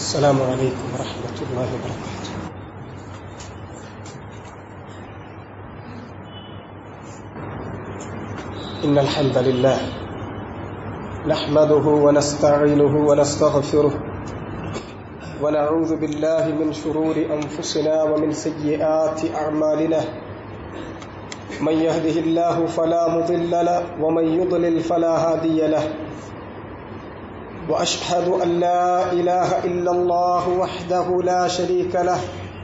السلام عليكم ورحمة الله وبركاته إن الحمد لله نحمده ونستعينه ونستغفره ونعوذ بالله من شرور أنفسنا ومن سيئات أعمالنا من يهده الله فلا مضل له ومن يضلل فلا هادي له واشهد ان لا اله الا الله وحده لا شريك له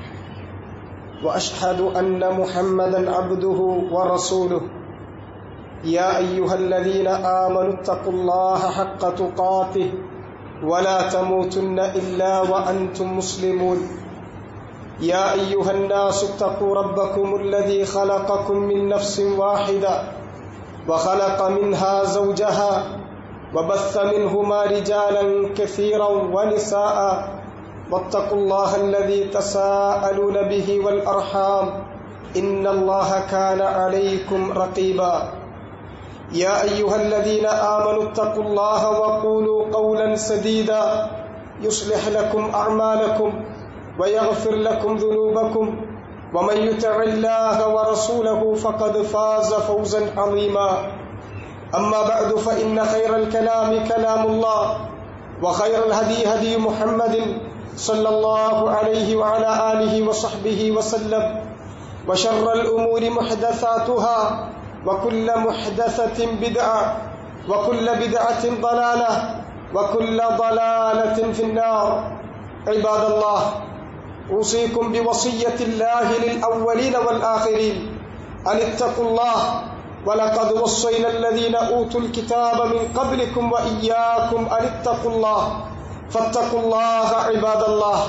واشهد ان محمدا عبده ورسوله يا ايها الذين امنوا اتقوا الله حق تقاته ولا تموتن الا وانتم مسلمون يا ايها الناس اتقوا ربكم الذي خلقكم من نفس واحده وخلق منها زوجها وبث منهما رجالا كثيرا ونساء واتقوا الله الذي تساءلون به والارحام ان الله كان عليكم رقيبا يا ايها الذين امنوا اتقوا الله وقولوا قولا سديدا يصلح لكم اعمالكم ويغفر لكم ذنوبكم ومن يطع الله ورسوله فقد فاز فوزا عظيما أما بعد فإن خير الكلام كلام الله وخير الهدي هدي محمد صلى الله عليه وعلى آله وصحبه وسلم وشر الأمور محدثاتها وكل محدثة بدعة وكل بدعة ضلالة وكل ضلالة في النار عباد الله أوصيكم بوصية الله للأولين والآخرين أن اتقوا الله ولقد وصينا الذين أوتوا الكتاب من قبلكم وإياكم أن اتقوا الله فاتقوا الله عباد الله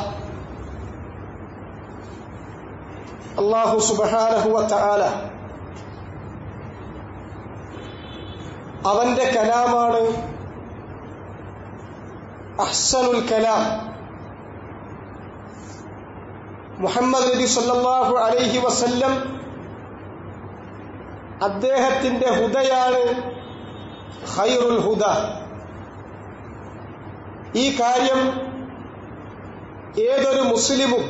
الله سبحانه وتعالى അവന്റെ കലാമാണ് അഹ്സനുൽ കലാം മുഹമ്മദ് നബി സല്ലല്ലാഹു അലൈഹി വസല്ലം അദ്ദേഹത്തിന്റെ ഹുദയാണ് ഖൈറുൽ ഹുദ ഈ കാര്യം ഏതൊരു മുസ്ലിമും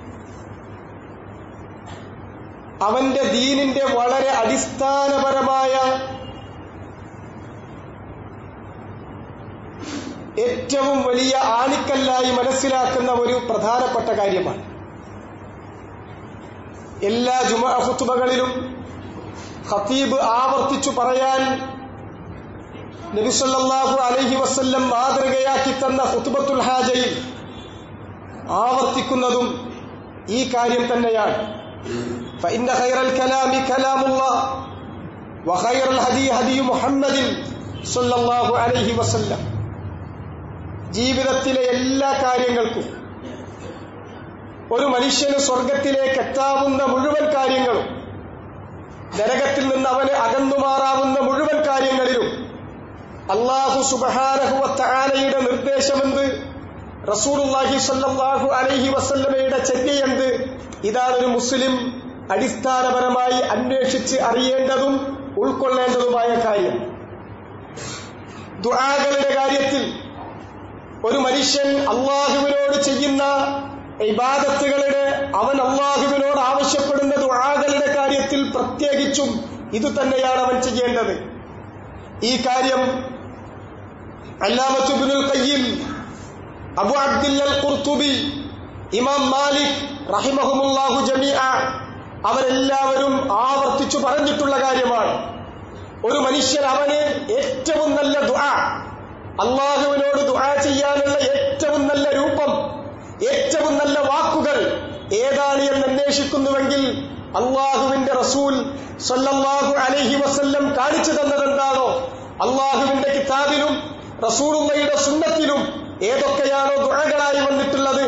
അവന്റെ ദീനിന്റെ വളരെ അടിസ്ഥാനപരമായ ഏറ്റവും വലിയ ആണിക്കല്ലായി മനസ്സിലാക്കുന്ന ഒരു പ്രധാനപ്പെട്ട കാര്യമാണ് എല്ലാ ജുമ ഹുത്തുബകളിലും ഖത്തീബ് ആവർത്തിച്ചു പറയാൻ നബിസല്ലാഹു അലഹി വസ്ല്ലം മാതൃകയാക്കി തന്ന ഹുത്തുബത്തുൽ ഹാജയിൽ ആവർത്തിക്കുന്നതും ഈ കാര്യം തന്നെയാണ് فإن خير الكلام كلام الله وخير الهدي هدي محمد صلى الله عليه وسلم ജീവിതത്തിലെ എല്ലാ കാര്യങ്ങൾക്കും ഒരു മനുഷ്യന് സ്വർഗത്തിലേക്ക് എത്താവുന്ന മുഴുവൻ കാര്യങ്ങളും നരകത്തിൽ നിന്ന് അവന് അകന്നുമാറാവുന്ന മുഴുവൻ കാര്യങ്ങളിലും അള്ളാഹു സുബഹാനഹുവത്താലയുടെ നിർദ്ദേശമെന്ത് റസൂലുല്ലാഹി സല്ലാഹു അലൈഹി വസല്ലമയുടെ ചര്യയെന്ത് ഇതാണ് ഒരു മുസ്ലിം അടിസ്ഥാനപരമായി അന്വേഷിച്ച് അറിയേണ്ടതും ഉൾക്കൊള്ളേണ്ടതുമായ കാര്യം ദുആകളുടെ കാര്യത്തിൽ ഒരു മനുഷ്യൻ അള്ളാഹുവിനോട് ചെയ്യുന്ന ഇബാദത്തുകളുടെ അവൻ അള്ളാഹുവിനോട് ആവശ്യപ്പെടുന്ന ദുആകളുടെ കാര്യത്തിൽ പ്രത്യേകിച്ചും ഇത് തന്നെയാണ് അവൻ ചെയ്യേണ്ടത് ഈ കാര്യം അല്ലാമത്തുബിനുൽ കയ്യിൽ അബു അബ്ദുൽ ഖുർത്തുബി ഇമാം മാലിക് റഹിമഹുമുല്ലാഹു ജമീഅ അവരെല്ലാവരും ആവർത്തിച്ചു പറഞ്ഞിട്ടുള്ള കാര്യമാണ് ഒരു മനുഷ്യൻ അവന് ഏറ്റവും നല്ല ദുആ അള്ളാഹുവിനോട് ദുആ ചെയ്യാനുള്ള ഏറ്റവും നല്ല രൂപം ഏറ്റവും നല്ല വാക്കുകൾ ഏതാണ് എന്ന് അന്വേഷിക്കുന്നുവെങ്കിൽ അള്ളാഹുവിന്റെ റസൂൽ സല്ലല്ലാഹു അലൈഹി വസല്ലം കാണിച്ചു തന്നത് എന്താണോ അള്ളാഹുവിന്റെ കിതാബിലും റസൂലുള്ളയുടെ സുന്നത്തിലും ഏതൊക്കെയാണോ ദുഴകളായി വന്നിട്ടുള്ളത്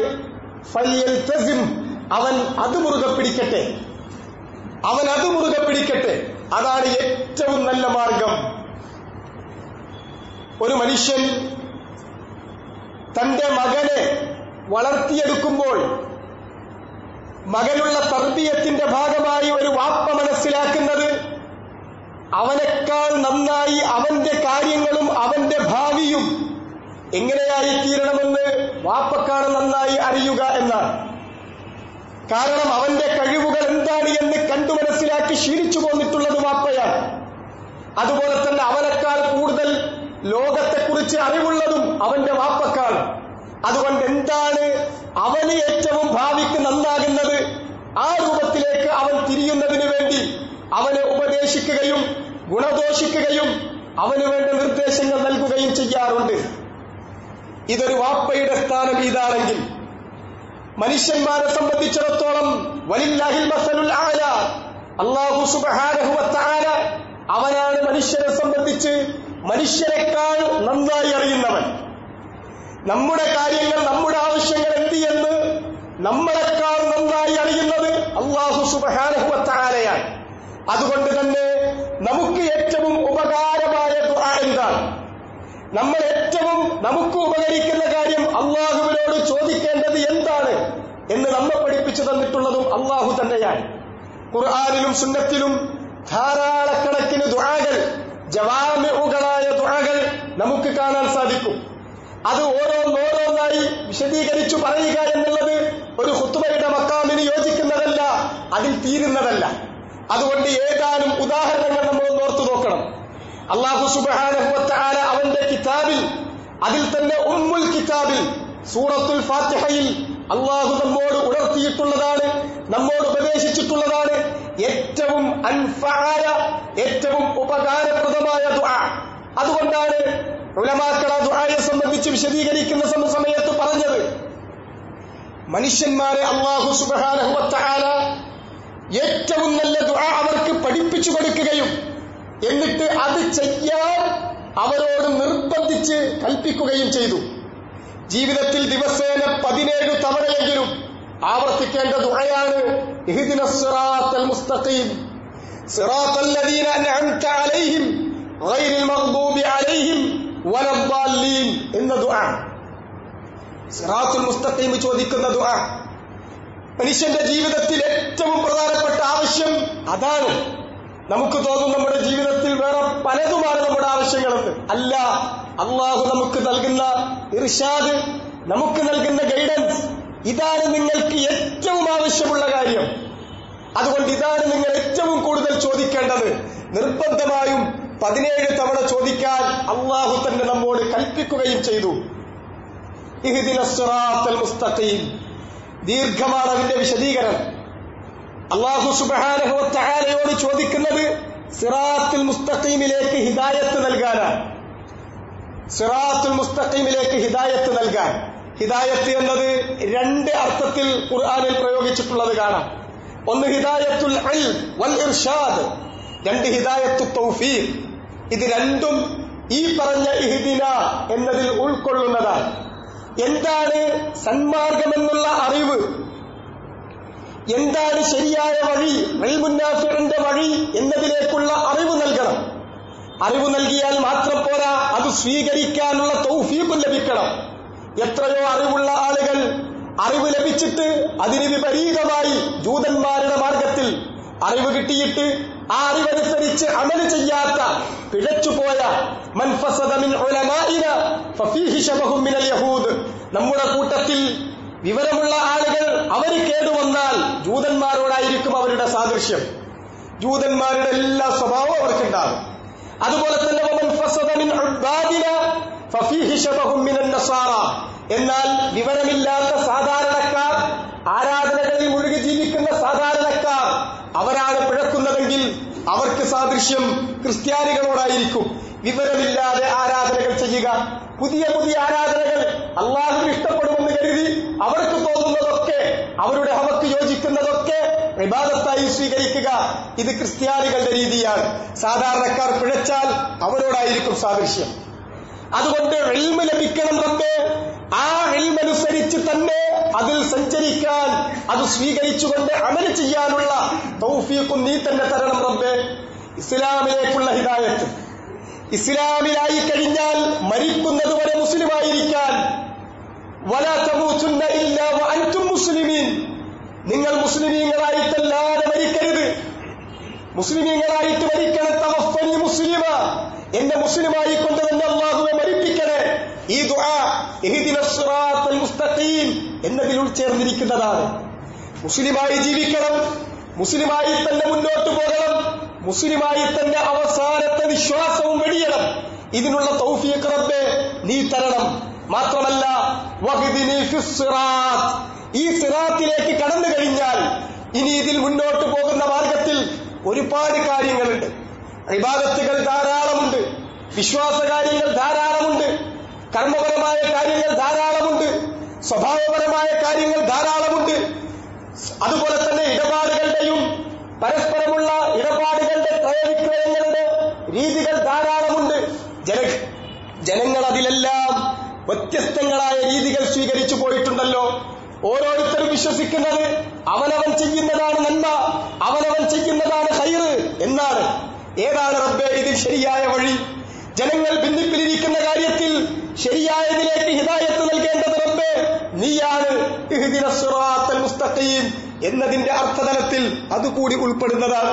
അവൻ അത് മുറുകെ പിടിക്കട്ടെ അവൻ അത് മുറുകെ പിടിക്കട്ടെ അതാണ് ഏറ്റവും നല്ല മാർഗം ഒരു മനുഷ്യൻ തന്റെ മകനെ വളർത്തിയെടുക്കുമ്പോൾ മകനുള്ള തർബീയത്തിന്റെ ഭാഗമായി ഒരു വാപ്പ മനസ്സിലാക്കുന്നത് അവനേക്കാൾ നന്നായി അവന്റെ കാര്യങ്ങളും അവന്റെ ഭാവിയും എങ്ങനെയായി തീരണമെന്ന് വാപ്പക്കാണ് നന്നായി അറിയുക എന്നാണ് കാരണം അവന്റെ കഴിവുകൾ എന്താണ് എന്ന് കണ്ടു മനസ്സിലാക്കി ശീലിച്ചു പോന്നിട്ടുള്ളത് വാപ്പയാണ് അതുപോലെ തന്നെ അവനേക്കാൾ കൂടുതൽ ലോകത്തെക്കുറിച്ച് അറിവുള്ളതും അവന്റെ വാപ്പക്കാണ് അതുകൊണ്ട് എന്താണ് അവന് ഏറ്റവും ഭാവിക്ക് നന്നാകുന്നത് ആ രൂപത്തിലേക്ക് അവൻ തിരിയുന്നതിന് വേണ്ടി അവനെ ഉപദേശിക്കുകയും ഗുണദോഷിക്കുകയും അവന് വേണ്ട നിർദ്ദേശങ്ങൾ നൽകുകയും ചെയ്യാറുണ്ട് ഇതൊരു വാപ്പയുടെ സ്ഥാനം ഇതാണെങ്കിൽ മനുഷ്യന്മാരെ സംബന്ധിച്ചിടത്തോളം വലില്ലാഹിൽ മസലുൽ ആല അള്ളാഹു സുബ്ഹാനഹു വതആല അവനാണ് മനുഷ്യരെ സംബന്ധിച്ച് മനുഷ്യരെക്കാൾ നന്നായി അറിയുന്നവൻ നമ്മുടെ കാര്യങ്ങൾ നമ്മുടെ ആവശ്യങ്ങൾ എന്ത് എന്ന് നമ്മളെക്കാൾ നന്നായി അറിയുന്നത് അള്ളാഹു സുബ്ഹാനഹു വതആലയാണ് അതുകൊണ്ട് തന്നെ നമുക്ക് ഏറ്റവും ഉപകാരമായ ദുആ എന്താണ് നമ്മൾ ഏറ്റവും നമുക്ക് ഉപകരിക്കുന്ന കാര്യം അള്ളാഹുവിനോട് ചോദിക്കേണ്ടത് എന്താണ് എന്ന് നമ്മെ പഠിപ്പിച്ചു തന്നിട്ടുള്ളതും അള്ളാഹു തന്നെയാണ് ഖുർആാനിലും സുന്നത്തിലും ധാരാളക്കണക്കിന് ദുആകൾ ജവാമിഉകളായ ദുആകൾ നമുക്ക് കാണാൻ സാധിക്കും അത് ഓരോന്നോരോന്നായി വിശദീകരിച്ചു പറയുക എന്നുള്ളത് ഒരു ഹുത്തുബയുടെ മക്കാമിന് യോജിക്കുന്നതല്ല അതിൽ തീരുന്നതല്ല അതുകൊണ്ട് ഏതാനും ഉദാഹരണങ്ങൾ നമ്മൾ ഓർത്തു നോക്കണം അള്ളാഹു സുബാനഹുവത്താല അവന്റെ കിതാബിൽ അതിൽ തന്നെ ഉമ്മുൽ കിതാബിൽ സൂറത്തുൽ ഫാത്തിഹയിൽ അള്ളാഹു നമ്മോട് ഉണർത്തിയിട്ടുള്ളതാണ് നമ്മോട് ഉപദേശിച്ചിട്ടുള്ളതാണ് ഏറ്റവും അൻഫായ ഏറ്റവും ഉപകാരപ്രദമായ ദുആ അതുകൊണ്ടാണ് ഉലമാക്കൾ ആ ദുആയെ സംബന്ധിച്ച് വിശദീകരിക്കുന്ന സമയത്ത് പറഞ്ഞത് മനുഷ്യന്മാരെ അള്ളാഹു സുബാനഹുവത്താല ഏറ്റവും നല്ല ദുആ അവർക്ക് പഠിപ്പിച്ചു കൊടുക്കുകയും എന്നിട്ട് അത് ചെയ്യാൻ അവരോട് നിർബന്ധിച്ച് കൽപ്പിക്കുകയും ചെയ്തു ജീവിതത്തിൽ ദിവസേന പതിനേഴ് തവണയെങ്കിലും ആവർത്തിക്കേണ്ട ദുആയാണ് ഇഹ്ദിന സിറാത്തൽ മുസ്തഖീം സിറാത്തൽ ലദീന അൻഅംത അലൈഹിം ഗൈറിൽ മഗ്ദൂബി അലൈഹിം വലദ്ദാല്ലീൻ എന്ന ദുആ സിറാത്തുൽ മുസ്തഖീം ചോദിക്കുന്ന ദുആ മനുഷ്യന്റെ ജീവിതത്തിൽ ഏറ്റവും പ്രധാനപ്പെട്ട ആവശ്യം അതാണ് നമുക്ക് തോന്നും നമ്മുടെ ജീവിതത്തിൽ വേറെ പലതുമാണ് നമ്മുടെ ആവശ്യങ്ങളെന്ന് അല്ല അള്ളാഹു നമുക്ക് നൽകുന്ന ഇർഷാദ് നമുക്ക് നൽകുന്ന ഗൈഡൻസ് ഇതാണ് നിങ്ങൾക്ക് ഏറ്റവും ആവശ്യമുള്ള കാര്യം അതുകൊണ്ട് ഇതാണ് നിങ്ങൾ ഏറ്റവും കൂടുതൽ ചോദിക്കേണ്ടത് നിർബന്ധമായും പതിനേഴ് തവണ ചോദിക്കാൻ അള്ളാഹു തന്നെ നമ്മോട് കൽപ്പിക്കുകയും ചെയ്തു മുസ്തഖീം ദീർഘമാണ് അതിന്റെ വിശദീകരണം അള്ളാഹു സുബാനഹുവത്തായാലയോട് ചോദിക്കുന്നത് സിറാത്തുൽ മുസ്തഖീമിലേക്ക് ഹിദായത്ത് നൽകാനാണ് സിറാത്തുൽ മുസ്തഖീമിലേക്ക് ഹിദായത്ത് നൽകാൻ ഹിദായത്ത് എന്നത് രണ്ട് അർത്ഥത്തിൽ ഖുർആനിൽ പ്രയോഗിച്ചിട്ടുള്ളത് കാണാം ഒന്ന് ഹിദായത്തുൽ വൽ ഇർഷാദ് രണ്ട് ഹിദായത്തു തൗഫീഖ് ഇത് രണ്ടും ഈ പറഞ്ഞ ഇഹ്ദിന എന്നതിൽ ഉൾക്കൊള്ളുന്നതാണ് എന്താണ് സന്മാർഗമെന്നുള്ള അറിവ് എന്താണ് ശരിയായ വഴി മുന്നാഫിറിന്റെ വഴി എന്നതിലേക്കുള്ള അറിവ് നൽകണം അറിവ് നൽകിയാൽ മാത്രം പോരാ അത് സ്വീകരിക്കാനുള്ള തൗഫീഖും ലഭിക്കണം എത്രയോ അറിവുള്ള ആളുകൾ അറിവ് ലഭിച്ചിട്ട് അതിന് വിപരീതമായി ജൂതന്മാരുടെ മാർഗത്തിൽ അറിവ് കിട്ടിയിട്ട് ആ അറിവനുസരിച്ച് അമല് ചെയ്യാത്ത പിഴച്ചുപോയ മൻഫസദമിൻ യഹൂദ് നമ്മുടെ കൂട്ടത്തിൽ വിവരമുള്ള ആളുകൾ അവര് കേടുവന്നാൽ ജൂതന്മാരോടായിരിക്കും അവരുടെ സാദൃശ്യം ജൂതന്മാരുടെ എല്ലാ സ്വഭാവവും അവർക്കുണ്ടാകും അതുപോലെ തന്നെ എന്നാൽ വിവരമില്ലാത്ത സാധാരണക്കാർ ആരാധനകളിൽ മുഴുകി ജീവിക്കുന്ന സാധാരണക്കാർ അവരാണ് പിഴക്കുന്നതെങ്കിൽ അവർക്ക് സാദൃശ്യം ക്രിസ്ത്യാനികളോടായിരിക്കും വിവരമില്ലാതെ ആരാധനകൾ ചെയ്യുക പുതിയ പുതിയ ആരാധനകൾ അള്ളാഹുവിന് ഇഷ്ടപ്പെടുമെന്ന് കരുതി അവർക്ക് തോന്നുന്നതൊക്കെ അവരുടെ അവക്ക് യോജിക്കുന്നതൊക്കെ വിവാദത്തായി സ്വീകരിക്കുക ഇത് ക്രിസ്ത്യാനികളുടെ രീതിയാണ് സാധാരണക്കാർ പിഴച്ചാൽ അവരോടായിരിക്കും സാദൃശ്യം അതുകൊണ്ട് എൽമ ലഭിക്കണം റബ്ബേ ആ എൽമനുസരിച്ച് തന്നെ അതിൽ സഞ്ചരിക്കാൻ അത് സ്വീകരിച്ചുകൊണ്ട് അമല് ചെയ്യാനുള്ള തൗഫീഖും നീ തന്നെ തരണം റബ്ബേ ഇസ്ലാമിലേക്കുള്ള ഹിദായത്ത് ഇസ്ലാമിലായി കഴിഞ്ഞാൽ മരിക്കുന്നത് വരെ മുസ്ലിമായിരിക്കാൻ വല തമൂത്തുന്ന ഇല്ല അൻതും മുസ്ലിമീൻ നിങ്ങൾ മുസ്ലിമീങ്ങളായിട്ടല്ലാതെ മരിക്കരുത് മുസ്ലിമീങ്ങളായിട്ട് മരിക്കണം തവഫനി മുസ്ലിമ എന്നെ മുസ്ലിമായി കൊണ്ട് തന്നെ അള്ളാഹുവെ മരിപ്പിക്കണേ ഈ ദുആ ഇഹ്ദിന സിറാത്തൽ മുസ്തഖീം എന്നതിൽ ഉൾച്ചേർന്നിരിക്കുന്നതാണ് മുസ്ലിമായി ജീവിക്കണം മുസ്ലിമായി തന്നെ മുന്നോട്ട് പോകണം മുസ്ലിമായി തന്നെ അവസാനത്തെ വിശ്വാസവും വെടിയണം ഇതിനുള്ള തൗഫീഖ് റബ്ബേ നീ തരണം മാത്രമല്ല വഹ്ദിനി ഫിസ് സിറാത്ത് ഈ സിറാത്തിലേക്ക് കടന്നു കഴിഞ്ഞാൽ ഇനി ഇതിൽ മുന്നോട്ട് പോകുന്ന മാർഗത്തിൽ ഒരുപാട് കാര്യങ്ങളുണ്ട് ഇബാദത്തുകൾ ധാരാളമുണ്ട് വിശ്വാസ കാര്യങ്ങൾ ധാരാളമുണ്ട് കർമ്മപരമായ കാര്യങ്ങൾ ധാരാളമുണ്ട് സ്വഭാവപരമായ കാര്യങ്ങൾ ധാരാളമുണ്ട് അതുപോലെ തന്നെ ഇടപാടുകളുടെയും പരസ്പരമുള്ള ഇടപാടുകളുടെ ക്രയവിക്രയങ്ങളുടെ രീതികൾ ധാരാളമുണ്ട് ജന ജനങ്ങൾ അതിലെല്ലാം വ്യത്യസ്തങ്ങളായ രീതികൾ സ്വീകരിച്ചു പോയിട്ടുണ്ടല്ലോ ഓരോരുത്തരും വിശ്വസിക്കുന്നത് അവനവൻ ചെയ്യുന്നതാണ് നന്മ അവനവൻ ചെയ്യുന്നതാണ് ഹൈറ് എന്നാണ് ഏതാണ് റബ്ബെ ഇതിൽ ശരിയായ വഴി ജനങ്ങൾ ഭിന്നിപ്പിലിരിക്കുന്ന കാര്യത്തിൽ ശരിയായതിലേക്ക് ഹിദായത്ത് നൽകേണ്ടത് റബ്ബെ നീയാണ് ഇഹ്ദിന സിറാത്തൽ മുസ്തഖീം എന്നതിന്റെ അർത്ഥതലത്തിൽ അതുകൂടി ഉൾപ്പെടുന്നതാണ്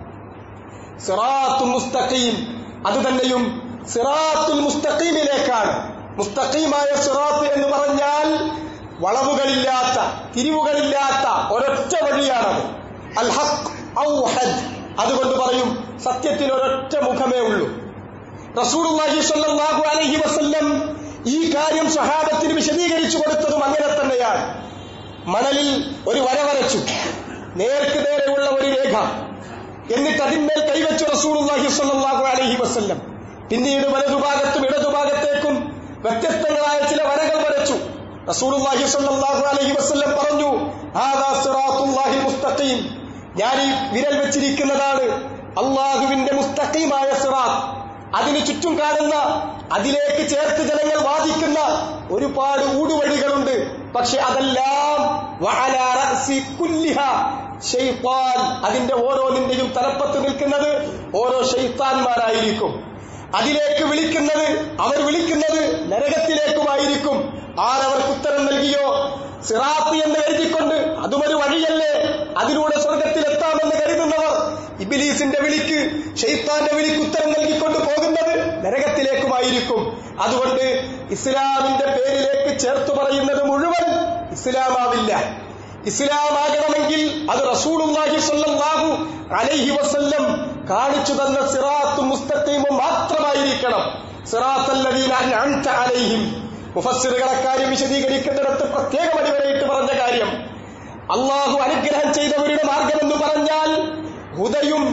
സിറാത്തുൽ മുസ്തഖീം അത് തന്നെയും സിറാത്തുൽ മുസ്തഖീമിലേക്കാണ് മുസ്തഖീമായ സിറാത്ത് എന്ന് പറഞ്ഞാൽ വളവുകളില്ലാത്ത തിരിവുകളില്ലാത്ത ഒരൊറ്റ വഴിയാണത് അൽ ഹഖ് ഔ ഹദ് അതുകൊണ്ട് പറയും സത്യത്തിന് ഒരൊറ്റ മുഖമേ ഉള്ളൂ റസൂലുള്ളാഹി സ്വല്ലല്ലാഹു അലൈഹി വസല്ലം ഈ കാര്യം സഹാബത്തിന് വിശദീകരിച്ചു കൊടുത്തതും അങ്ങനെ തന്നെയാണ് മണലിൽ ഒരു വര വരച്ചു നേർക്ക് നേരെയുള്ള ഒരു രേഖ എന്നിട്ട് അതിന്മേൽ കൈവച്ചു റസൂലുള്ളാഹി സ്വല്ലല്ലാഹു അലൈഹി വസല്ലം പിന്നീട് വലതുഭാഗത്തും ഇടതുഭാഗത്തേക്കും വ്യത്യസ്തങ്ങളായ ചില വരകൾ വരച്ചു റസൂലുള്ളാഹി സ്വല്ലല്ലാഹു അലൈഹി വസല്ലം പറഞ്ഞു ഹാദാ സിറാത്തുല്ലാഹിൽ മുസ്തഖീം ഞാൻ ഈ വിരൽ വെച്ചിരിക്കുന്നതാണ് അള്ളാഹുവിന്റെ മുസ്തഖീമായ സിറാത്ത് അതിന് ചുറ്റും കാണുന്ന അതിലേക്ക് ചേർത്ത് ജനങ്ങൾ വാദിക്കുന്ന ഒരുപാട് ഊടുവഴികളുണ്ട് പക്ഷെ അതെല്ലാം വഅലാ റഅസി കുല്ലിഹ ഷൈത്താൻ അതിന്റെ ഓരോന്നിന്റെയും തലപ്പത്ത് നിൽക്കുന്നത് ഓരോ ഷെയ്ത്താൻമാരായിരിക്കും അതിലേക്ക് വിളിക്കുന്നത് അവർ വിളിക്കുന്നത് നരകത്തിലേക്കുമായിരിക്കും ആരവർക്ക് ഉത്തരം നൽകിയോ സിറാത്ത് എന്ന് എഴുതിക്കൊണ്ട് അതുമൊരു വഴിയല്ലേ അതിലൂടെ സ്വർഗത്തിലെത്താമെന്ന് കരുതുന്നവർ ഇബിലീസിന്റെ വിളിക്ക് ഷെയ്ത്താന്റെ വിളിക്ക് ഉത്തരം നൽകിക്കൊണ്ട് പോകുന്നത് നരകത്തിലേക്കുമായിരിക്കും അതുകൊണ്ട് ഇസ്ലാമിന്റെ പേരിലേക്ക് ചേർത്തു പറയുന്നത് മുഴുവൻ ഇസ്ലാമാവില്ല ഇസ്ലാമാകണമെങ്കിൽ അത് റസൂലുള്ളാഹി സ്വല്ലല്ലാഹു അലൈഹി വസല്ലം കാണിച്ചു തന്ന സിറാത്തും മുസ്തഖീമും മാത്രമായിരിക്കണം സിറാത്തല്ലദീന അൻഅംത അലൈഹിം മുഫസ്സിറുകൾ അക്കാര്യം വിശദീകരിക്കേണ്ടിടത്ത് പ്രത്യേകം അടിവരയിട്ട് പറഞ്ഞ കാര്യം അള്ളാഹു അനുഗ്രഹം ചെയ്തവരുടെ മാർഗമെന്ന് പറഞ്ഞാൽ ഹുദയും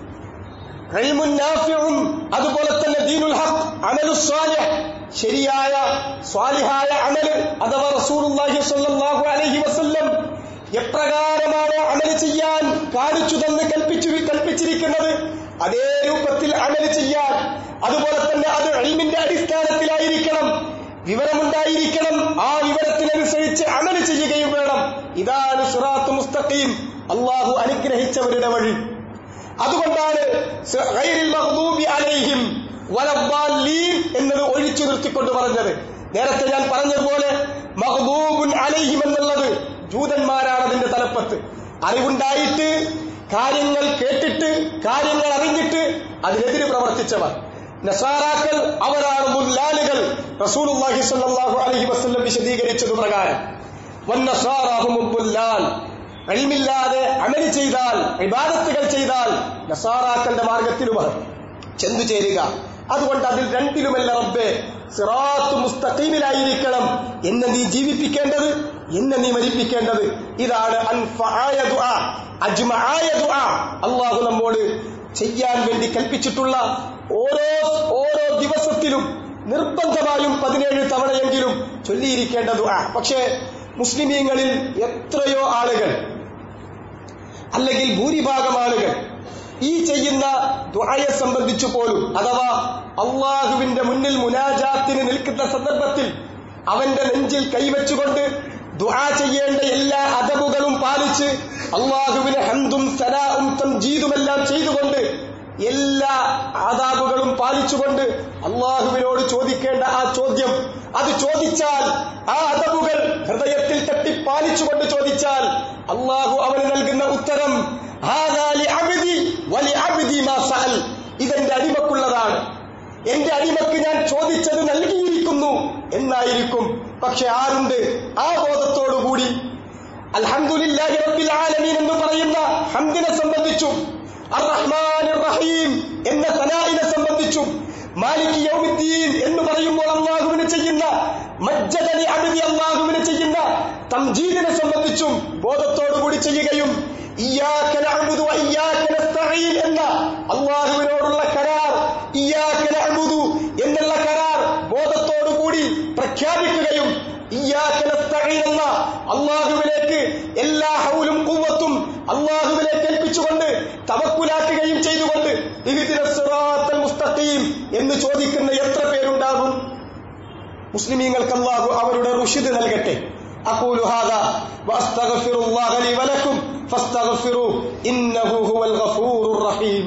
കഴിമുൻ നാഫിയും അതുപോലെ തന്നെ ദീനുൽ ഹഖ് അമലു സ്വാലിഹ് ശരിയായ സ്വാലിഹായ അമല് അഥവാ റസൂലുള്ളാഹി സ്വല്ലല്ലാഹു അലൈഹി വസല്ലം എപ്രകാരമാണ് അമല് ചെയ്യാൻ കാണിച്ചു തന്ന് കൽപ്പിച്ചു കൽപ്പിച്ചിരിക്കുന്നത് അതേ രൂപത്തിൽ അമല് ചെയ്യാൻ അതുപോലെ തന്നെ അത് എൽമിന്റെ അടിസ്ഥാനത്തിലായിരിക്കണം വിവരമുണ്ടായിരിക്കണം ആ വിവരത്തിനനുസരിച്ച് അമല് ചെയ്യുകയും വേണം ഇതാണ് സുറാത്ത് മുസ്തഖീം അള്ളാഹു അനുഗ്രഹിച്ചവരുടെ വഴി അതുകൊണ്ടാണ് ഗൈറിൽ മഗ്ദൂബി അലൈഹിം വലദ്ദാല്ലീൻ എന്നത് ഒഴിച്ചു നിർത്തിക്കൊണ്ട് പറഞ്ഞത് നേരത്തെ ഞാൻ പറഞ്ഞതുപോലെ മഹബൂബുൻ അലൈഹിം എന്നുള്ളത് ജൂതന്മാരാണ് അതിന്റെ തലപ്പത്ത് അറിവുണ്ടായിട്ട് കാര്യങ്ങൾ കേട്ടിട്ട് കാര്യങ്ങൾ അറിഞ്ഞിട്ട് അതിനെതിരെ പ്രവർത്തിച്ചവർ നസാറാക്കൾ അവരാണ് മുല്ലാലുകൾ റസൂലുള്ളാഹി സ്വല്ലല്ലാഹു അലൈഹി വസല്ലം വിശദീകരിച്ചത് പ്രകാരം വന്നസാറാഹുമുല്ലാൽ അഴിമില്ലാതെ അമലി ചെയ്താൽ ഇബാദത്തുകൾ ചെയ്താൽ നസാറാക്കളുടെ മാർഗത്തിലുമാണ് ചെന്നു ചേരുക അതുകൊണ്ട് അതിൽ രണ്ടിലുമല്ല റബ്ബെ സിറാത്ത് മുസ്തഖീമിലായിരിക്കണം എന്നെ നീ ജീവിപ്പിക്കേണ്ടത് എന്നെ നീ മരിപ്പിക്കേണ്ടത് ഇതാണ് അൻഫആയ ദുആ അജ്മആയ ദുആ അല്ലാഹു നമ്മോട് ചെയ്യാൻ വേണ്ടി കൽപ്പിച്ചിട്ടുള്ള ഓരോ ഓരോ ദിവസത്തിലും നിർബന്ധമായും പതിനേഴ് തവണയെങ്കിലും ചൊല്ലിയിരിക്കേണ്ട ദുആ പക്ഷേ മുസ്ലിമീങ്ങളിൽ എത്രയോ ആളുകൾ അല്ലെങ്കിൽ ഭൂരിഭാഗം ആളുകൾ ഈ ചെയ്യുന്ന ദുആയെ സംബന്ധിച്ചു പോലും അഥവാ അള്ളാഹുവിന്റെ മുന്നിൽ മുനാജാത്തിന് നിൽക്കുന്ന സന്ദർഭത്തിൽ അവന്റെ നെഞ്ചിൽ കൈവച്ചുകൊണ്ട് ദുആ ചെയ്യേണ്ട എല്ലാ അദബുകളും പാലിച്ച് അള്ളാഹുവിന് ഹന്തും സലാവും തംജീദുമെല്ലാം ചെയ്തുകൊണ്ട് എല്ലാ ആദാബുകളും പാലിച്ചുകൊണ്ട് അള്ളാഹുവിനോട് ചോദിക്കേണ്ട ആ ചോദ്യം അത് ചോദിച്ചാൽ ആ അദബുകൾ ഹൃദയത്തിൽ തട്ടി പാലിച്ചുകൊണ്ട് ചോദിച്ചാൽ അള്ളാഹു അവന് നൽകുന്ന ഉത്തരം ഇതെന്റെ അടിമക്കുള്ളതാണ് എന്റെ അടിമക്ക് ഞാൻ ചോദിച്ചത് നൽകിയിരിക്കുന്നു എന്നായിരിക്കും പക്ഷെ ആരുണ്ട് ആ ബോധത്തോടുകൂടി അൽഹംദുലില്ലാഹി റബ്ബിൽ ആലമീൻ എന്ന് പറയുന്ന ഹംദിനെ സംബന്ധിച്ചും അർ-റഹ്മാൻ റഹീം എന്ന തനായിനെ സംബന്ധിച്ചും മാലിക് യൗമിദ്ദീൻ എന്ന് പറയുമ്പോൾ അള്ളാഹുവിന് ചെയ്യുന്ന മജ്ജദലി അബിദി അള്ളാഹുവിന് ചെയ്യുന്ന തംജീദിനെ സംബന്ധിച്ചും ബോധത്തോടുകൂടി ചെയ്യുകയും ഇയ്യാക നഅ്ബുദു വ ഇയ്യാക നസ്തഈൻ എന്ന അള്ളാഹുവിനോടുള്ള കരാർ ഇയ്യാക നഅ്ബുദു എന്നുള്ള കരാർ ബോധത്തോടുകൂടി പ്രഖ്യാപിക്കുകയും ഇയ്യാക നസ്തഈൻ എന്ന അള്ളാഹുവിലേക്ക് എല്ലാ ഹൗലും കുവ്വത്തും അള്ളാഹുവിലേക്ക് ഏൽപ്പിച്ചുകൊണ്ട് തവക്കുലാക്കുകയും ചെയ്തുകൊണ്ട് ഇഹ്ദിന സിറാത്തൽ മുസ്തഖീം എന്ന് ചോദിക്കുന്ന എത്ര പേരുണ്ടാകും മുസ്ലിമീങ്ങൾക്ക് അള്ളാഹു അവരുടെ റുഷിദ് നൽകട്ടെ أقول هذا وأستغفر الله لي ولكم فاستغفروه إنه هو الغفور الرحيم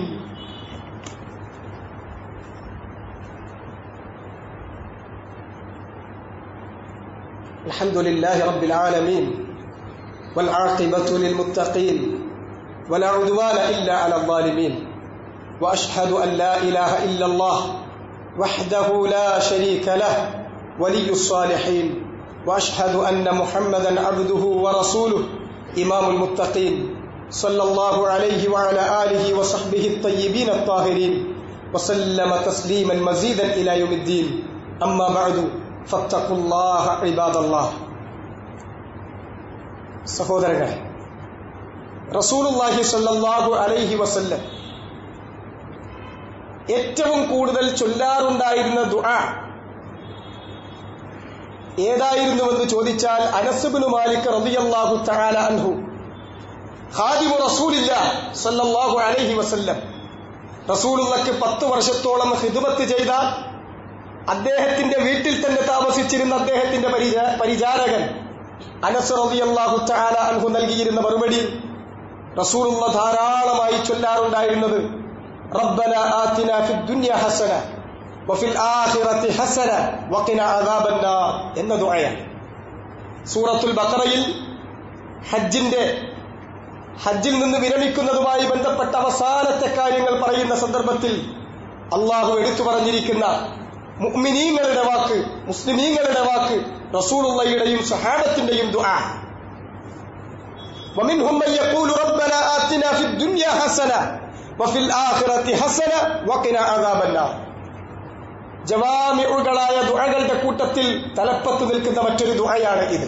الحمد لله رب العالمين والعاقبة للمتقين ولا عدوان إلا على الظالمين وأشهد أن لا إله إلا الله وحده لا شريك له ولي الصالحين واشهد ان محمدا عبده ورسوله امام المتقين صلى الله عليه وعلى اله وصحبه الطيبين الطاهرين وسلم تسليما مزيدا الى يوم الدين اما بعد فاتقوا الله عباد الله സഹോദരങ്ങളെ റസൂലുള്ളാഹി സ്വല്ലല്ലാഹു അലൈഹി വസല്ലം ഏറ്റവും കൂടുതൽ ചൊല്ലാറുണ്ടായിരുന്ന ദുആ ഏതായിരുന്നുവെന്ന് ചോദിച്ചാൽ അനസുബിന് മാലിക് റളിയല്ലാഹു തആല അൻഹു ഖാദിമു റസൂലില്ല സല്ലല്ലാഹു അലൈഹി വസല്ലം റസൂലുള്ളക്ക് പത്ത് വർഷത്തോളം ഹിദ്മത്ത് ചെയ്ത അദ്ദേഹത്തിന്റെ വീട്ടിൽ തന്നെ താമസിച്ചിരുന്ന അദ്ദേഹത്തിന്റെ പരിചാരകൻ അനസ് റളിയല്ലാഹു തആല അൻഹു നൽകിയിരുന്ന മറുപടി റസൂലുള്ള ധാരാളമായി ചൊല്ലാറുണ്ടായിരുന്നത് റബ്ബന ആതിന ഫിദ് ദുനിയ ഹസന വഫിൽ ആഖിറത്തി ഹസന വഖിന അദാബന്നാർ എന്ന ദുആയാണ് സൂറത്തുൽ ബഖറയിൽ ഹജ്ജിന്റെ ഹജ്ജിൽ നിന്ന് വിരമിക്കുന്നതുമായി ബന്ധപ്പെട്ട അവസാനത്തെ കാര്യങ്ങൾ പറയുന്ന സന്ദർഭത്തിൽ അള്ളാഹു എടുത്തു പറഞ്ഞിരിക്കുന്ന മുഅ്മിനീങ്ങളുടെ വാക്ക് മുസ്ലിമീങ്ങളുടെ വാക്ക് റസൂലുള്ളയുടെയും സഹാബത്തിന്റെയും ദുആ ومنهم من يقول ربنا آتنا في الدنيا حسنة وفي الآخرة حسنة وقنا عذاب النار ജവാമിഉകളായ ദുആകളുടെ കൂട്ടത്തിൽ തലപ്പത്ത് നിൽക്കുന്ന മറ്റൊരു ദുആയാണ് ഇത്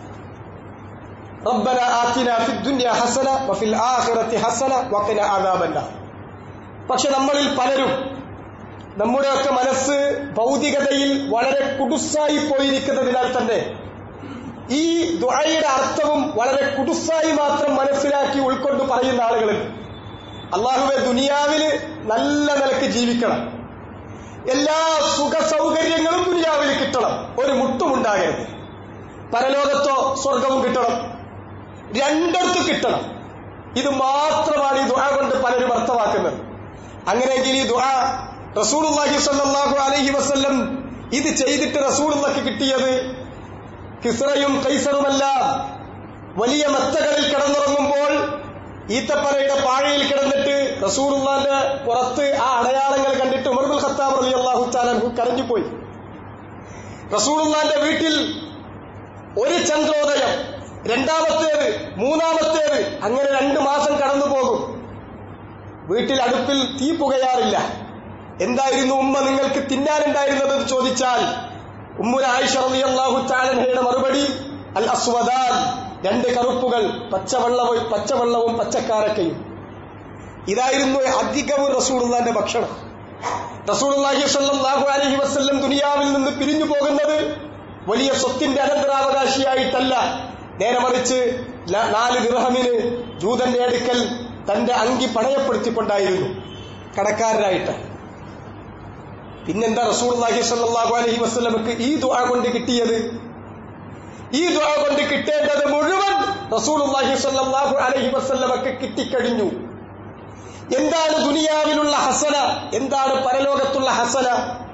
റബ്ബന ആതിന ഫിദ് ദുനിയ ഹസന വഫിൽ ആഖിറതി ഹസന വഖിന അദാബന്നാർ പക്ഷെ നമ്മളിൽ പലരും നമ്മുടെയൊക്കെ മനസ്സ് ഭൗതികതയിൽ വളരെ കുടുസായി പോയിരിക്കുന്നതിനാൽ തന്നെ ഈ ദുആയുടെ അർത്ഥവും വളരെ കുടുസായി മാത്രം മനസ്സിലാക്കി ഉൾക്കൊണ്ട് പറയുന്ന ആളുകളുണ്ട് അള്ളാഹുവെ ദുനിയാവിൽ നല്ല നിലക്ക് ജീവിക്കണം എല്ലാ സുഖ സൗകര്യങ്ങളും ദുനിയാവിൽ കിട്ടണം ഒരു മുട്ടുമുണ്ടാകരുത് പരലോകത്തോ സ്വർഗവും കിട്ടണം രണ്ടിടത്ത് കിട്ടണം ഇത് മാത്രമാണ് ഈ ദുആ കൊണ്ട് പലരും അർത്ഥമാക്കുന്നത് അങ്ങനെയെങ്കിൽ ഈ ദുആ റസൂലുള്ളാഹി സ്വല്ലല്ലാഹു അലൈഹി വസല്ലം ഇത് ചെയ്തിട്ട് റസൂലുള്ളാഹി കിട്ടിയത് കിസ്റയും കൈസറുമെല്ലാം വലിയ മെത്തകളിൽ കിടന്നുറങ്ങുമ്പോൾ ഈത്തപ്പനയുടെ പാഴയിൽ കിടന്നിട്ട് റസൂറുള്ളാന്റെ പുറത്ത് ആ അടയാളങ്ങൾ കണ്ടിട്ട് ഉമർബുൽ ഖത്താബ് റലി അള്ളാഹു താലു കരഞ്ഞുപോയി റസൂറുള്ളാന്റെ വീട്ടിൽ ഒരു ചന്ദ്രോദയം രണ്ടാമത്തേത് മൂന്നാമത്തേത് അങ്ങനെ രണ്ടു മാസം കടന്നു പോകും വീട്ടിൽ അടുപ്പിൽ തീ പുകയാറില്ല എന്തായിരുന്നു ഉമ്മ നിങ്ങൾക്ക് തിന്നാനുണ്ടായിരുന്നത് എന്ന് ചോദിച്ചാൽ ഉമ്മുന ആയിഷ റലി അള്ളാഹു താലഹയുടെ മറുപടി അൽ അസ്വദാൻ രണ്ട് കറുപ്പുകൾ പച്ചവെള്ളവും പച്ചവെള്ളവും പച്ചക്കാരക്കയും ഇതായിരുന്നു അധികവും റസൂളുള്ളാന്റെ ഭക്ഷണം റസൂലുള്ളാഹി സ്വല്ലല്ലാഹു അലൈഹി വസല്ലം ദുനിയാവിൽ നിന്ന് പിരിഞ്ഞു പോകുന്നത് വലിയ സ്വത്തിന്റെ അനന്തരാവകാശിയായിട്ടല്ല നേരെ മറിച്ച് നാല് ദിർഹമിന് ജൂതന്റെ അടുക്കൽ തന്റെ അങ്കി പണയപ്പെടുത്തിക്കൊണ്ടായിരുന്നു കടക്കാരനായിട്ട് പിന്നെന്താ റസൂലുള്ളാഹി സ്വല്ലല്ലാഹു അലൈഹി വസല്ലമക്ക് ഈ ദുആ കൊണ്ട് കിട്ടിയത് ഈ ദുആ കൊണ്ട് കിട്ടേണ്ടത് മുഴുവൻ റസൂലുള്ളാഹി സ്വല്ലല്ലാഹു അലൈഹി വസല്ലമക്ക് കിട്ടിക്കഴിഞ്ഞു എന്താണ് ദുനിയാവിലുള്ള ഹസന എന്താണ് പരലോകത്തുള്ള ഹസന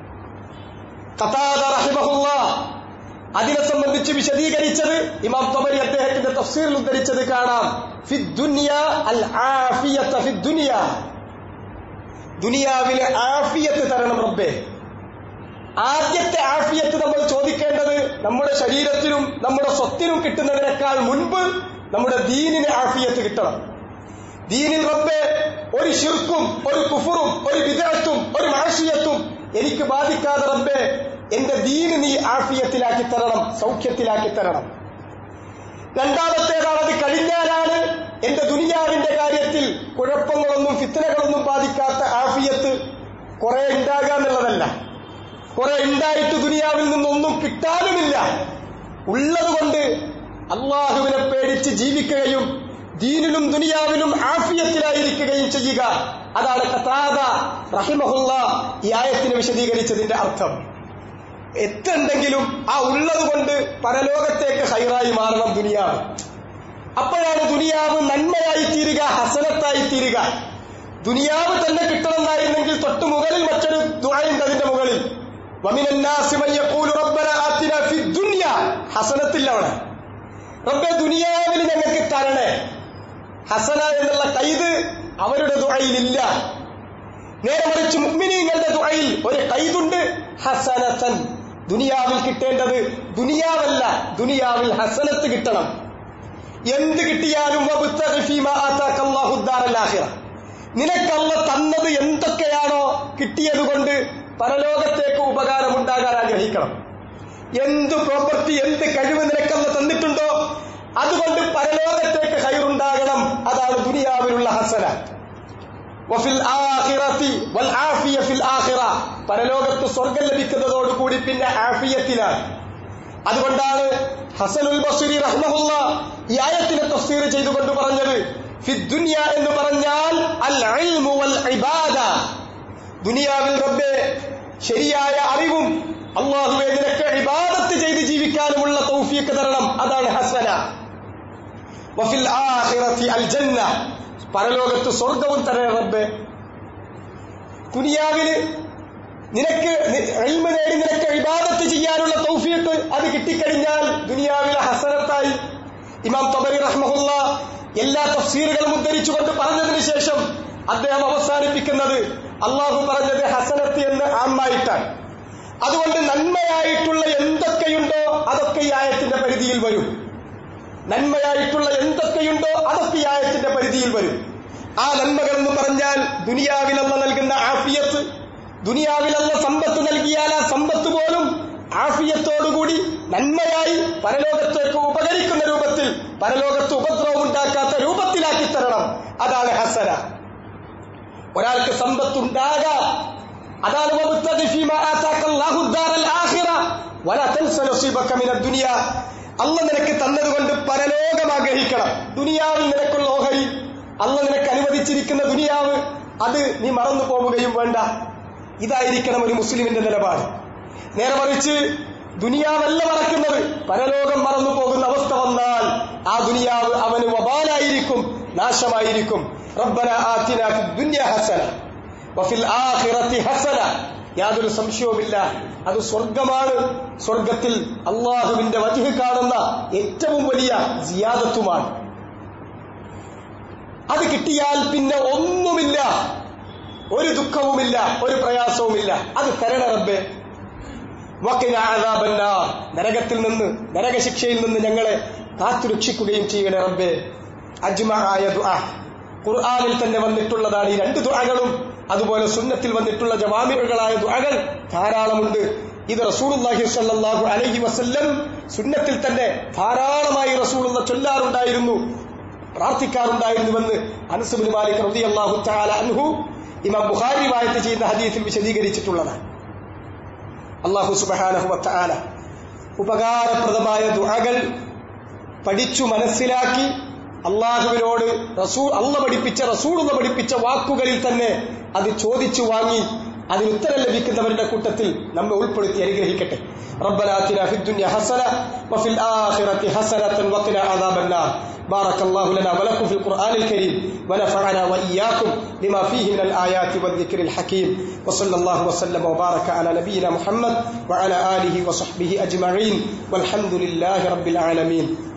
ഖതാദ റഹിമഹുല്ലാ അതിനെ സംബന്ധിച്ച് വിശദീകരിച്ചത് ഇമാം തബരി അദ്ദേഹത്തിന്റെ തഫ്സീറിൽ ഉദ്ധരിച്ചത് കാണാം ഫിദ് ദുനിയ അൽ ആഫിയത്ത ഫിദ് ദുനിയ ദുനിയാവിലെ ആഫിയത്ത് തരണം റബ്ബേ ആദ്യത്തെ ആഫിയത്ത് നമ്മൾ ചോദിക്കേണ്ടത് നമ്മുടെ ശരീരത്തിനും നമ്മുടെ സ്വത്തിനും കിട്ടുന്നതിനേക്കാൾ മുൻപ് നമ്മുടെ ദീനിന് ആഫിയത്ത് കിട്ടണം ദീനിൽ റബ്ബെ ഒരു ശിർക്കും ഒരു കുഫറും ഒരു വിദഗ്ധത്തും ഒരു മാഷിയത്തും എനിക്ക് ബാധിക്കാതെ റബ്ബെ എന്റെ ദീന് നീ ആഫിയത്തിലാക്കി തരണം സൗഖ്യത്തിലാക്കി തരണം രണ്ടാമത്തേതാണ് അത് കഴിഞ്ഞാലാണ് എന്റെ ദുനിയാവിന്റെ കാര്യത്തിൽ കുഴപ്പങ്ങളൊന്നും ഫിത്തനകളൊന്നും ബാധിക്കാത്ത ആഫിയത്ത് കുറെ ഉണ്ടാകുക എന്നുള്ളതല്ല കുറെ ഉണ്ടായിട്ട് ദുനിയാവിൽ നിന്നൊന്നും കിട്ടാനുമില്ല ഉള്ളതുകൊണ്ട് അള്ളാഹുവിനെ പേടിച്ച് ജീവിക്കുകയും ദീനിലും ദുനിയാവിലും ആഫിയത്തിലായിരിക്കുകയും ചെയ്യുക അതാണ് കഥാത റഹിമഹുല്ല ഈ ആയത്തിന് വിശദീകരിച്ചതിന്റെ അർത്ഥം എത്തുണ്ടെങ്കിലും ആ ഉള്ളത് കൊണ്ട് പരലോകത്തേക്ക് ഹൈറായി മാറണം ദുനിയാവ് അപ്പോഴാണ് ദുനിയാവ് നന്മയായി തീരുക ഹസനത്തായി തീരുക ദുനിയാവ് തന്നെ കിട്ടണമെന്നായിരുന്നെങ്കിൽ തൊട്ടു മുകളിൽ മറ്റൊരു ദുആയുണ്ട് അതിന്റെ മുകളിൽ ഹസനത്തില്ല അവിടെ റബ്ബെ ദുനിയാവിൽ ഞങ്ങൾക്ക് തരണേ ഹസന എന്നുള്ള കൈത് അവരുടെ ദുആയിലില്ല നേരെ മറിച്ച് മുഗ്മിനീങ്ങളുടെ ദുആയിൽ ഒരു കൈതുണ്ട് ഹസനത്തൻ ദുനിയാവിൽ കിട്ടേണ്ടത് ദുനിയാവല്ല ദുനിയാവിൽ ഹസനത്ത് കിട്ടണം എന്ത് കിട്ടിയാലും നിനക്കല്ല തന്നത് എന്തൊക്കെയാണോ കിട്ടിയത് കൊണ്ട് പരലോകത്തേക്ക് ഉപകാരമുണ്ടാകാൻ ആഗ്രഹിക്കണം എന്ത് പ്രോപ്പർട്ടി എന്ത് കഴിവ് നിനക്കല്ല തന്നിട്ടുണ്ടോ അതുകൊണ്ട് പരലോകത്തേക്ക് ഹൈറുണ്ടാകണം അതാണ് ദുനിയാവിലുള്ള ഹസന വഫിൽ ആഖിറത്തി വൽ ആഫിയ ഫിൽ ആഖിറ പരലോകത്ത് സ്വർഗം ലഭിക്കുന്നതോടുകൂടി പിന്നെ ആഫിയത്തിലാണ് അതുകൊണ്ടാണ് ഹസനുൽ ബസുരി റഹ്മഹുല്ല ഈ ആയത്തിനെ തഫ്സീർ ചെയ്തുകൊണ്ട് പറഞ്ഞത് ഫിദ്ദുനിയ എന്ന് പറഞ്ഞാൽ അൽ ഇൽമു വൽ ഇബാദ ദുനിയാവിൽ റബ്ബെ ശരിയായ അറിവും അള്ളാഹുവെ നിനക്ക് ഇബാദത്ത് ചെയ്ത് ജീവിക്കാനുമുള്ള തൗഫീക്ക് തരണം അതാണ് ഹസന വഫിൽ ആഖിറത്തി അൽ ജന്ന പരലോകത്ത് സ്വർഗവും തരണേ റബ്ബെ ദുനിയാവില് നിനക്ക് എൽമ നേടി നിനക്ക് ഇബാദത്ത് ചെയ്യാനുള്ള തൗഫീഖ് അത് കിട്ടിക്കഴിഞ്ഞാൽ ദുനിയാവിലെ ഹസനത്തായി ഇമാം തബരി റഹ്മഹുല്ല എല്ലാ തഫ്സീറുകളും ഉദ്ധരിച്ചുകൊണ്ട് പറഞ്ഞതിന് ശേഷം അദ്ദേഹം അവസാനിപ്പിക്കുന്നത് അള്ളാഹു പറഞ്ഞത് ഹസനത്ത് എന്ന് ആമ്മായിട്ടാണ് അതുകൊണ്ട് നന്മയായിട്ടുള്ള എന്തൊക്കെയുണ്ടോ അതൊക്കെ ഈ ആയത്തിന്റെ പരിധിയിൽ വരും നന്മയായിട്ടുള്ള എന്തൊക്കെയുണ്ടോ അതൊക്കെ ഈ ആയത്തിന്റെ പരിധിയിൽ വരും ആ നന്മകൾ എന്ന് പറഞ്ഞാൽ ദുനിയാവിലല്ല നൽകുന്ന ആഫിയത്ത് ദുനിയാവിലല്ല സമ്പത്ത് നൽകിയാൽ ആ സമ്പത്ത് പോലും ആഫിയത്തോടുകൂടി നന്മയായി പരലോകത്തേക്ക് ഉപകരിക്കുന്ന രൂപത്തിൽ പരലോകത്ത് ഉപദ്രവം ഉണ്ടാക്കാത്ത രൂപത്തിലാക്കി തരണം അതാണ് ഹസന ഒരാൾക്ക് സമ്പത്തുണ്ടാകാം അതാണ് അല്ല നിനക്ക് തന്നതുകൊണ്ട് പരലോകം ആഗ്രഹിക്കണം ദുനിയാവിൽ നിനക്കുള്ള ഓഹരി അല്ല നിനക്ക് അനുവദിച്ചിരിക്കുന്ന ദുനിയാവ് അത് നീ മറന്നു പോവുകയും വേണ്ട ഇതായിരിക്കണം ഒരു മുസ്ലിമിന്റെ നിലപാട് നേരെ മറിച്ച് ദുനിയാവല്ല മറക്കുന്നത് പരലോകം മറന്നു പോകുന്ന അവസ്ഥ വന്നാൽ ആ ദുനിയാവ് അവന് വബാലായിരിക്കും നാശമായിരിക്കും റബ്ബന ആതിന ദുനിയ ഹസന വഫിൽ ആഖിറത്തി ഹസന യാതൊരു സംശയവുമില്ല അത് സ്വർഗമാണ് സ്വർഗത്തിൽ അള്ളാഹുവിന്റെ വജിഹ് കാണുന്ന ഏറ്റവും വലിയ സിയാദത്തുമാണ് അത് കിട്ടിയാൽ പിന്നെ ഒന്നുമില്ല ഒരു ദുഃഖവുമില്ല ഒരു പ്രയാസവുമില്ല അത് തരണ റബ്ബെ നരകത്തിൽ നിന്ന് നരകശിക്ഷയിൽ നിന്ന് ഞങ്ങളെ കാത്തുരക്ഷിക്കുകയും ചെയ്യണേ റബ്ബെ അജ്മായ ദുആ ഖുർആാനിൽ തന്നെ വന്നിട്ടുള്ളതാണ് ഈ രണ്ട് ദുആകളും അതുപോലെ സുന്നത്തിൽ വന്നിട്ടുള്ള ജവാമികളായ ദുആകൾ ധാരാളമുണ്ട് ഇത് റസൂലുള്ളാഹി സ്വല്ലല്ലാഹു അലൈഹി വസല്ലം സുന്നത്തിൽ തന്നെ ധാരാളമായി റസൂലുള്ള ചൊല്ലാറുണ്ടായിരുന്നു പ്രാർത്ഥിക്കാറുണ്ടായിരുന്നുവെന്ന് അനസുബിൻ മാലിക് റളിയല്ലാഹു തആല അൻഹു ഇമാം ബുഖാരി വായത്ത് ചെയ്യുന്ന ഹദീസിൽ വിശദീകരിച്ചിട്ടുള്ളതാണ് അള്ളാഹു സുബഹാനഹു വത്തആല ഉപകാരപ്രദമായ ദുആകൾ പഠിച്ചു മനസ്സിലാക്കി അള്ളാഹുവിനോട് റസൂൾ അള്ള പഠിപ്പിച്ച റസൂൾ പഠിപ്പിച്ച വാക്കുകളിൽ തന്നെ അത് ചോദിച്ചു വാങ്ങി അതിന് ഉത്തരം ലഭിക്കുന്നവരുടെ കൂട്ടത്തിൽ നമ്മെ ഉൾപ്പെടുത്തി അനുഗ്രഹിക്കട്ടെ ربنا آتنا في الدنيا حسنة وفي الآخرة حسنة وقنا عذاب النار بارك الله لنا ولكم في القرآن الكريم ونفعنا وإياكم لما فيه من الآيات والذكر الحكيم وصلى الله وسلم وبارك على نبينا محمد وعلى آله وصحبه أجمعين والحمد لله رب العالمين